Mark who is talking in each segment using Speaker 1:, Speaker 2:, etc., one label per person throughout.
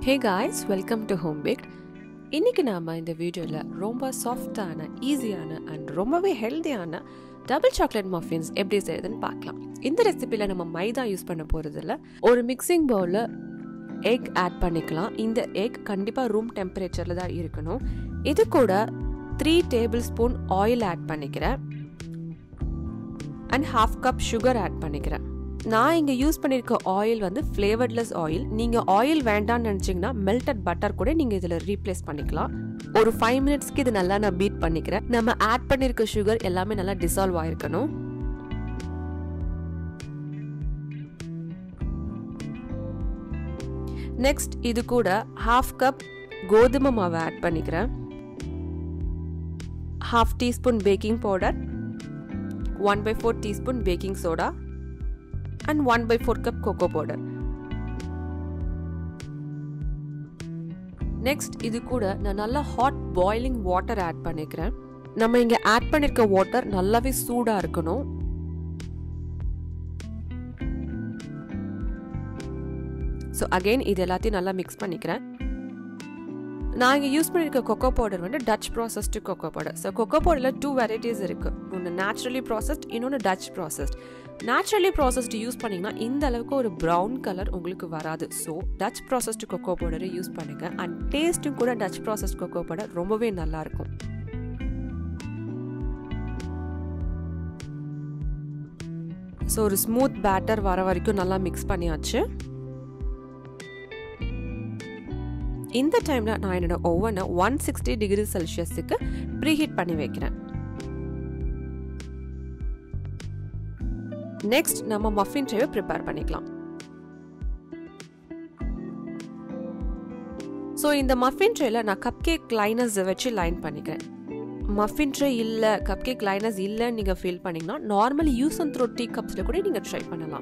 Speaker 1: hey guys welcome to home baked இன்றைக்கி நாம் இந்த வீடியோவில் ரொம்ப சாஃப்டான ஈஸியான அண்ட் ரொம்பவே ஹெல்த்தியான டபுள் சாக்லேட் மஃபின்ஸ் எப்படி செய்யுதுன்னு பார்க்கலாம் இந்த ரெசிபியில் நம்ம மைதா யூஸ் பண்ண போகிறதில்ல ஒரு மிக்சிங் பவுலில் எக் ஆட் பண்ணிக்கலாம் இந்த எக் கண்டிப்பாக ரூம் டெம்பரேச்சரில் தான் இருக்கணும் இது கூட three tablespoon oil add பண்ணிக்கிறேன் and half cup sugar add பண்ணிக்கிறேன் நான் இங்கே யூஸ் பண்ணியிருக்க ஆயில் வந்து ஃப்ளேவர்ட்லெஸ் ஆயில் நீங்கள் ஆயில் வேண்டாம்னு நினச்சிங்கன்னா மெல்டட் பட்டர் கூட நீங்கள் இதில் ரீப்ளேஸ் பண்ணிக்கலாம் ஒரு ஃபைவ் மினிட்ஸ்க்கு இது நல்லா நான் பீட் பண்ணிக்கிறேன் நம்ம ஆட் பண்ணியிருக்க சுகர் எல்லாமே நல்லா டிசால்வ் ஆயிருக்கணும் நெக்ஸ்ட் இது கூட ஹாஃப் கப் கோதுமை மாவை ஆட் பண்ணிக்கிறேன் half teaspoon baking powder one by four teaspoon baking soda and one by four cup cocoa powder next இது கூட நான் நல்லா ஹாட் பாயிலிங் வாட்டர் ஆட் பண்ணிக்கிறேன் நம்ம இங்கே ஆட் பண்ணியிருக்க வாட்டர் நல்லாவே சூடாக இருக்கணும் ஸோ அகெயின் இது எல்லாத்தையும் நல்லா மிக்ஸ் பண்ணிக்கிறேன் நான் இங்கே யூஸ் பண்ணியிருக்க கொக்கோ பவுடர் வந்து dutch processed cocoa powder so cocoa பவுடரில் டூ வெரைட்டிஸ் இருக்குது ஒன்று நேச்சுரலி ப்ராசஸ்ட் இன்னொன்று dutch processed naturally processed use பண்ணிங்கன்னா இந்த அளவுக்கு ஒரு ப்ரௌன் கலர் உங்களுக்கு வராது ஸோ டச் ப்ராசஸ்டு கொக்கோ பவுடரை யூஸ் பண்ணுங்கள் அண்ட் டேஸ்ட்டும் கூட டச் ப்ராசஸ்ட் கொக்கோ பவுடர் ரொம்பவே நல்லாயிருக்கும் ஸோ ஒரு ஸ்மூத் பேட்டர் வர வரைக்கும் நல்லா மிக்ஸ் பண்ணியாச்சு இந்த டைமில் நான் என்னோட ஓவனை ஒன் சிக்ஸ்டி டிகிரி செல்சியஸுக்கு ப்ரீஹீட் பண்ணி வைக்கிறேன் நெக்ஸ்ட் நம்ம மஃபின் ட்ரேவை ப்ரிப்பேர் பண்ணிக்கலாம் ஸோ இந்த மஃபின் ட்ரேல நான் கப் கேக் லைனர்ஸை வச்சு லைன் பண்ணிக்கிறேன் மஃபின் ட்ரே இல்லை கப் கேக் லைனர்ஸ் இல்லைன்னு நீங்கள் ஃபீல் பண்ணிங்கன்னா normal use and throw tea கப்ஸில் கூட நீங்கள் ட்ரை பண்ணலாம்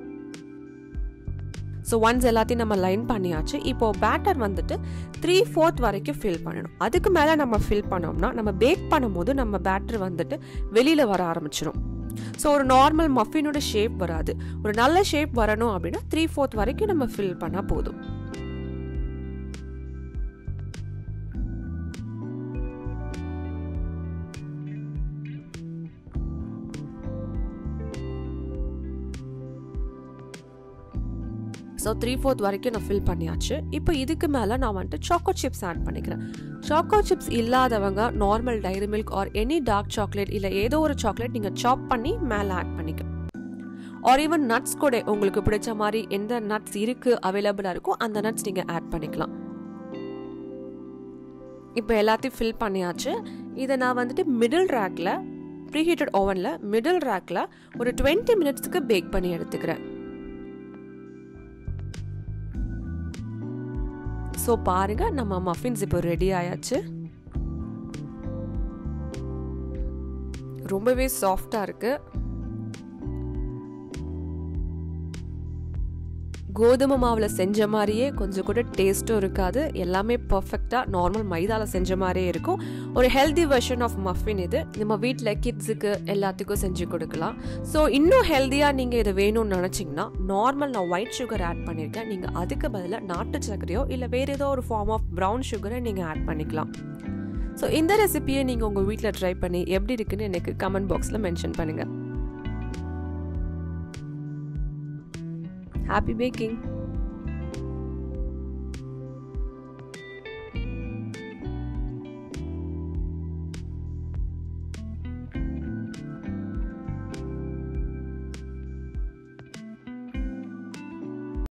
Speaker 1: ஸோ ஒன்ஸ் எல்லாத்தையும் நம்ம லைன் பண்ணியாச்சு இப்போ பேட்டர் வந்துட்டு த்ரீ ஃபோர்த் வரைக்கும் ஃபில் பண்ணணும் அதுக்கு மேலே நம்ம ஃபில் பண்ணோம்னா நம்ம பேக் பண்ணும்போது நம்ம பேட்டர் வந்துட்டு வெளியில் வர ஆரம்பிச்சிடும் ஸோ ஒரு நார்மல் மஃபினோட ஷேப் வராது ஒரு நல்ல ஷேப் வரணும் அப்படின்னா த்ரீ ஃபோர்த் வரைக்கும் நம்ம ஃபில் பண்ணால் போதும் ஸோ த்ரீ ஃபோர்த் வரைக்கும் நான் ஃபில் பண்ணியாச்சு இப்போ இதுக்கு மேலே நான் வந்துட்டு சாக்கோ சிப்ஸ் ஆட் பண்ணிக்கிறேன் சாக்கோ சிப்ஸ் இல்லாதவங்க normal Dairy Milk or any dark chocolate இல்லை ஏதோ ஒரு சாக்லேட் நீங்கள் சாப் பண்ணி மேலே ஆட் பண்ணிக்க ஆர் ஈவன் நட்ஸ் கூட உங்களுக்கு பிடிச்ச மாதிரி எந்த நட்ஸ் இருக்குது அவைலபிளாக இருக்கோ அந்த நட்ஸ் நீங்கள் ஆட் பண்ணிக்கலாம் இப்போ எல்லாத்தையும் ஃபில் பண்ணியாச்சு இதை நான் வந்துட்டு மிடில் ரேக்கில் ப்ரீஹீட்டட் ஓவனில் மிடில் ரேக்கில் ஒரு டுவெண்ட்டி மினிட்ஸ்க்கு பேக் பண்ணி எடுத்துக்கிறேன் ஸோ பாருங்க நம்ம மஃபின்ஸ் இப்போ ரெடி ஆயாச்சு ரொம்பவே சாஃப்டாக இருக்கு கோதுமை மாவில் செஞ்ச மாதிரியே கொஞ்சம் கூட டேஸ்ட்டும் இருக்காது எல்லாமே பர்ஃபெக்டாக நார்மல் மைதாவில் செஞ்ச மாதிரியே இருக்கும் ஒரு ஹெல்தி வெர்ஷன் ஆஃப் மஃபின் இது நம்ம வீட்டில் கிட்ஸுக்கு எல்லாத்துக்கும் செஞ்சு கொடுக்கலாம் ஸோ இன்னும் ஹெல்த்தியாக நீங்கள் இதை வேணும்னு நினச்சிங்கன்னா நார்மல் நான் ஒயிட் சுகர் ஆட் பண்ணியிருக்கேன் நீங்கள் அதுக்கு பதிலாக நாட்டு சர்க்கரையோ இல்லை வேறு ஏதோ ஒரு ஃபார்ம் ஆஃப் ப்ரௌன் சுகரை நீங்கள் ஆட் பண்ணிக்கலாம் ஸோ இந்த ரெசிபியை நீங்கள் உங்கள் வீட்டில் ட்ரை பண்ணி எப்படி இருக்குன்னு எனக்கு கமெண்ட் பாக்ஸில் மென்ஷன் பண்ணுங்கள் ஹாப்பி பேக்கிங்